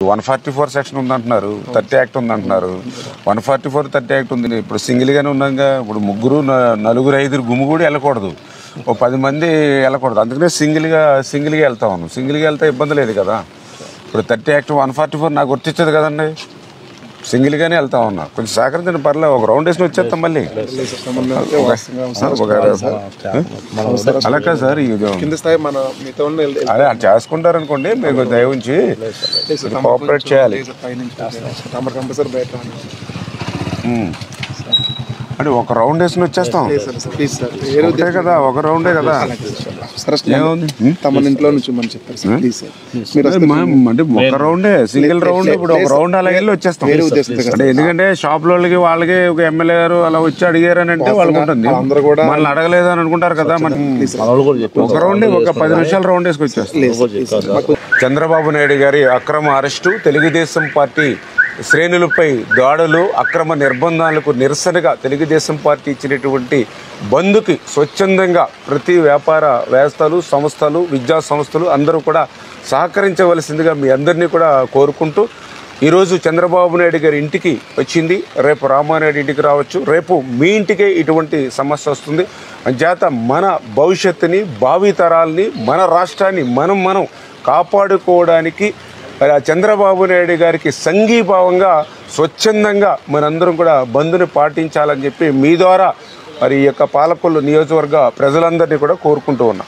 One forty four section ఉందంటున్నారు thirty act ఉందంటున్నారు one forty four thirty act ఉంది ఇప్పుడు సింగిల్గానే ఉన్నాగా ఇప్పుడు ముగ్గురు న- నలుగురు ఐదుగురు గుమ్ము కూడా వెళ్ళకూడదు ఓ పది మంది వెళ్ళకూడదు అందుకనే సింగిల్గా సింగిల్గా వెళ్తా ఉన్నాం సింగిల్గా వెళ్తే ఇబ్బంది లేదు కదా ఇప్పుడు thirty act one forty four నాకు గుర్తించదు కదండి సింగిల్గానే వెళ్తా ఉన్నా కొంచెం సహకరించండి పర్లేదు ఒక రౌండ్ వేసి వచ్చేస్తాం మళ్ళీ ఒక- అలా కాదు సార్ ఇది కింద స్థాయి మన మిగతా ఉన్న అదే అది చేసుకుంటారు అనుకోండి మీకు దయ ఉంచి కోఆపరేట్ చేయాలి తమరు కంపల్సరీ బయట రాండి. ఉమ్. అంటే ఒక రౌండ్ వేసుకుని వచ్చేస్తాం సార్ సార్ ప్లీజ్ సార్ వేరే ఒకటే కదా ఒక రౌండే కదా సార్ ఏముంది ఉమ్. తమ ఇంట్లో నుంచి మనం చెప్పారు సార్ ప్లీజ్ సార్ మీరు అదే మా- అంటే ఒక రౌండే సింగిల్ రౌండ్ ఇప్పుడు ఒక రౌండ్ అలా వెళ్ళి వచ్చేస్తాం వేరే ఉద్దేశంతో కదా. అంటే ఎందుకంటే షాప్ వాళ్ళకి వాళ్ళకి ఒక ఎమ్మెల్యే గారు అలా వచ్చి అడిగారు అని అంటే వాళ్ళకి ఉంటుంది అందరూ కూడా- మనల్ని అడగలేదు అని అనుకుంటారు కదా మన ఒక రౌండ్ ఒక పది నిమిషాల రౌండ్ వేసుకు వచ్చేస్తాం చంద్రబాబు నాయుడు గారి అక్రమ అరెస్టు తెలుగుదేశం పార్టీ శ్రేణులపై దాడులు అక్రమ నిర్బంధాలకు నిరసనగా తెలుగుదేశం పార్టీ ఇచ్చినటువంటి బంద్కి స్వచ్ఛందంగా ప్రతి వ్యాపార వ్యవస్థలు సంస్థలు విద్యా సంస్థలు అందరూ కూడా సహకరించవలసిందిగా మీ అందరినీ కూడా కోరుకుంటూ ఈరోజు చంద్రబాబు నాయుడు గారి ఇంటికి వచ్చింది రేపు రామానాయుడు ఇంటికి రావచ్చు రేపు మీ ఇంటికే ఇటువంటి సమస్య వస్తుంది అంచేత మన భవిష్యత్తుని భావితరాల్ని మన రాష్ట్రాన్ని మనం మనం కాపాడుకోవడానికి మరి ఆ చంద్రబాబు నాయుడు గారికి సంఘీభావంగా స్వచ్ఛందంగా మనందరం కూడా బంధుని పాటించాలని చెప్పి మీ ద్వారా మరి ఈ యొక్క పాలకొల్లు నియోజకవర్గ ప్రజలందరినీ కూడా కోరుకుంటూ ఉన్నా